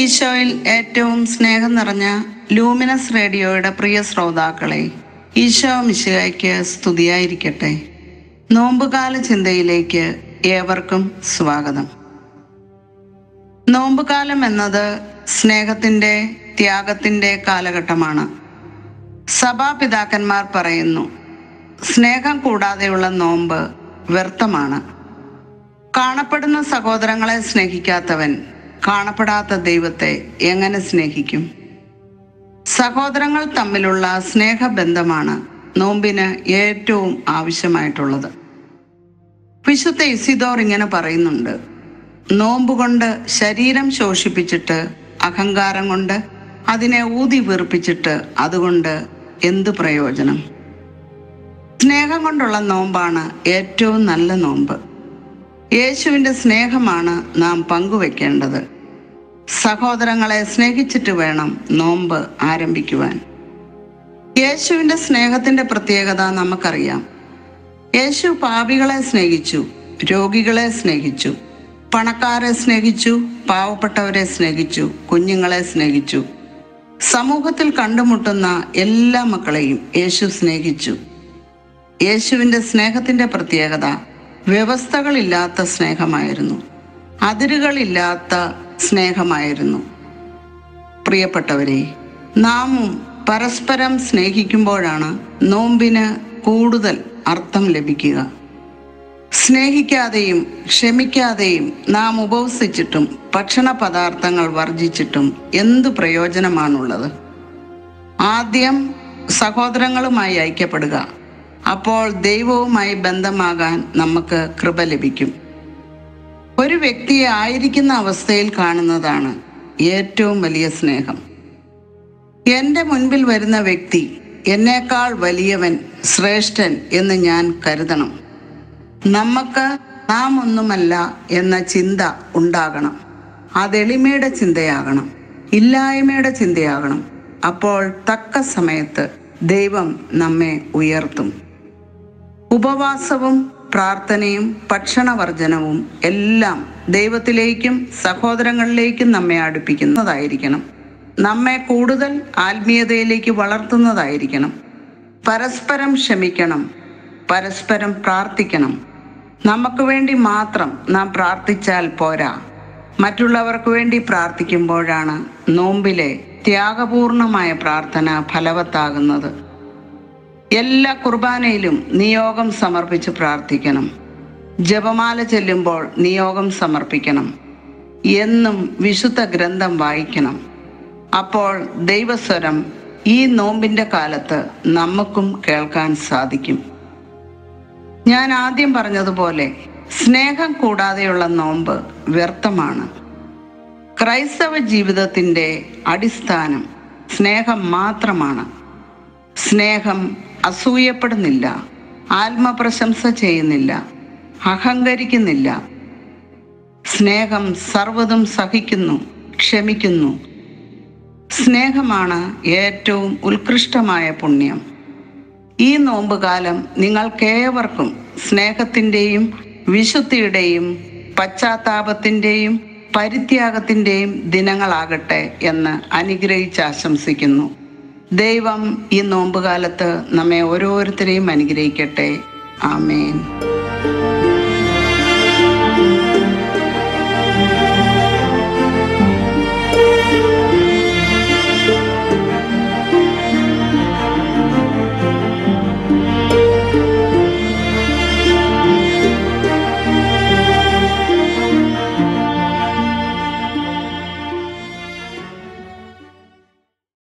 ഈശോയിൽ ഏറ്റവും സ്നേഹം നിറഞ്ഞ ലൂമിനസ് റേഡിയോയുടെ പ്രിയ ശ്രോതാക്കളെ ഈശോ മിശിഹായ്ക്ക് സ്തുതിയായിരിക്കട്ടെ നോമ്പുകാല ചിന്തയിലേക്ക് ഏവർക്കും സ്വാഗതം നോമ്പുകാലം എന്നത് സ്നേഹത്തിന്റെ ത്യാഗത്തിന്റെ കാലഘട്ടമാണ് സഭാപിതാക്കന്മാർ പറയുന്നു സ്നേഹം കൂടാതെയുള്ള നോമ്പ് വ്യർത്ഥമാണ് കാണപ്പെടുന്ന സഹോദരങ്ങളെ സ്നേഹിക്കാത്തവൻ കാണപ്പെടാത്ത ദൈവത്തെ എങ്ങനെ സ്നേഹിക്കും സഹോദരങ്ങൾ തമ്മിലുള്ള സ്നേഹബന്ധമാണ് നോമ്പിന് ഏറ്റവും ആവശ്യമായിട്ടുള്ളത് വിശുദ്ധ ഇസിദോർ ഇങ്ങനെ പറയുന്നുണ്ട് നോമ്പ് കൊണ്ട് ശരീരം ശോഷിപ്പിച്ചിട്ട് അഹങ്കാരം കൊണ്ട് അതിനെ ഊതി വീർപ്പിച്ചിട്ട് അതുകൊണ്ട് എന്ത് പ്രയോജനം സ്നേഹം കൊണ്ടുള്ള നോമ്പാണ് ഏറ്റവും നല്ല നോമ്പ് യേശുവിൻ്റെ സ്നേഹമാണ് നാം പങ്കുവെക്കേണ്ടത് സഹോദരങ്ങളെ സ്നേഹിച്ചിട്ട് വേണം നോമ്പ് ആരംഭിക്കുവാൻ യേശുവിൻ്റെ സ്നേഹത്തിൻ്റെ പ്രത്യേകത നമുക്കറിയാം യേശു പാപികളെ സ്നേഹിച്ചു രോഗികളെ സ്നേഹിച്ചു പണക്കാരെ സ്നേഹിച്ചു പാവപ്പെട്ടവരെ സ്നേഹിച്ചു കുഞ്ഞുങ്ങളെ സ്നേഹിച്ചു സമൂഹത്തിൽ കണ്ടുമുട്ടുന്ന എല്ലാ മക്കളെയും യേശു സ്നേഹിച്ചു യേശുവിൻ്റെ സ്നേഹത്തിൻ്റെ പ്രത്യേകത വ്യവസ്ഥകളില്ലാത്ത സ്നേഹമായിരുന്നു അതിരുകളില്ലാത്ത സ്നേഹമായിരുന്നു പ്രിയപ്പെട്ടവരെ നാമും പരസ്പരം സ്നേഹിക്കുമ്പോഴാണ് നോമ്പിന് കൂടുതൽ അർത്ഥം ലഭിക്കുക സ്നേഹിക്കാതെയും ക്ഷമിക്കാതെയും നാം ഉപവസിച്ചിട്ടും ഭക്ഷണ പദാർത്ഥങ്ങൾ വർജിച്ചിട്ടും എന്ത് പ്രയോജനമാണുള്ളത് ആദ്യം സഹോദരങ്ങളുമായി ഐക്യപ്പെടുക അപ്പോൾ ദൈവവുമായി ബന്ധമാകാൻ നമുക്ക് കൃപ ലഭിക്കും ഒരു വ്യക്തിയെ ആയിരിക്കുന്ന അവസ്ഥയിൽ കാണുന്നതാണ് ഏറ്റവും വലിയ സ്നേഹം എൻ്റെ മുൻപിൽ വരുന്ന വ്യക്തി എന്നേക്കാൾ വലിയവൻ ശ്രേഷ്ഠൻ എന്ന് ഞാൻ കരുതണം നമുക്ക് നാം ഒന്നുമല്ല എന്ന ചിന്ത ഉണ്ടാകണം അത് എളിമയുടെ ചിന്തയാകണം ഇല്ലായ്മയുടെ ചിന്തയാകണം അപ്പോൾ തക്ക സമയത്ത് ദൈവം നമ്മെ ഉയർത്തും ഉപവാസവും പ്രാർത്ഥനയും ഭക്ഷണവർജനവും എല്ലാം ദൈവത്തിലേക്കും സഹോദരങ്ങളിലേക്കും നമ്മെ അടുപ്പിക്കുന്നതായിരിക്കണം നമ്മെ കൂടുതൽ ആത്മീയതയിലേക്ക് വളർത്തുന്നതായിരിക്കണം പരസ്പരം ക്ഷമിക്കണം പരസ്പരം പ്രാർത്ഥിക്കണം നമുക്ക് വേണ്ടി മാത്രം നാം പ്രാർത്ഥിച്ചാൽ പോരാ മറ്റുള്ളവർക്ക് വേണ്ടി പ്രാർത്ഥിക്കുമ്പോഴാണ് നോമ്പിലെ ത്യാഗപൂർണമായ പ്രാർത്ഥന ഫലവത്താകുന്നത് എല്ലാ കുർബാനയിലും നിയോഗം സമർപ്പിച്ച് പ്രാർത്ഥിക്കണം ജപമാല ചെല്ലുമ്പോൾ നിയോഗം സമർപ്പിക്കണം എന്നും വിശുദ്ധ ഗ്രന്ഥം വായിക്കണം അപ്പോൾ ദൈവസ്വരം ഈ നോമ്പിന്റെ കാലത്ത് നമുക്കും കേൾക്കാൻ സാധിക്കും ഞാൻ ആദ്യം പറഞ്ഞതുപോലെ സ്നേഹം കൂടാതെയുള്ള നോമ്പ് വ്യർത്ഥമാണ് ക്രൈസ്തവ ജീവിതത്തിന്റെ അടിസ്ഥാനം സ്നേഹം മാത്രമാണ് സ്നേഹം അസൂയപ്പെടുന്നില്ല ആത്മപ്രശംസ ചെയ്യുന്നില്ല അഹങ്കരിക്കുന്നില്ല സ്നേഹം സർവ്വതും സഹിക്കുന്നു ക്ഷമിക്കുന്നു സ്നേഹമാണ് ഏറ്റവും ഉത്കൃഷ്ടമായ പുണ്യം ഈ നോമ്പുകാലം നിങ്ങൾക്കേവർക്കും സ്നേഹത്തിൻ്റെയും വിശുദ്ധിയുടെയും പശ്ചാത്താപത്തിൻ്റെയും പരിത്യാഗത്തിൻ്റെയും ദിനങ്ങളാകട്ടെ എന്ന് അനുഗ്രഹിച്ച് ആശംസിക്കുന്നു ദൈവം ഈ നോമ്പുകാലത്ത് നമ്മെ ഓരോരുത്തരെയും അനുഗ്രഹിക്കട്ടെ ആമേൻ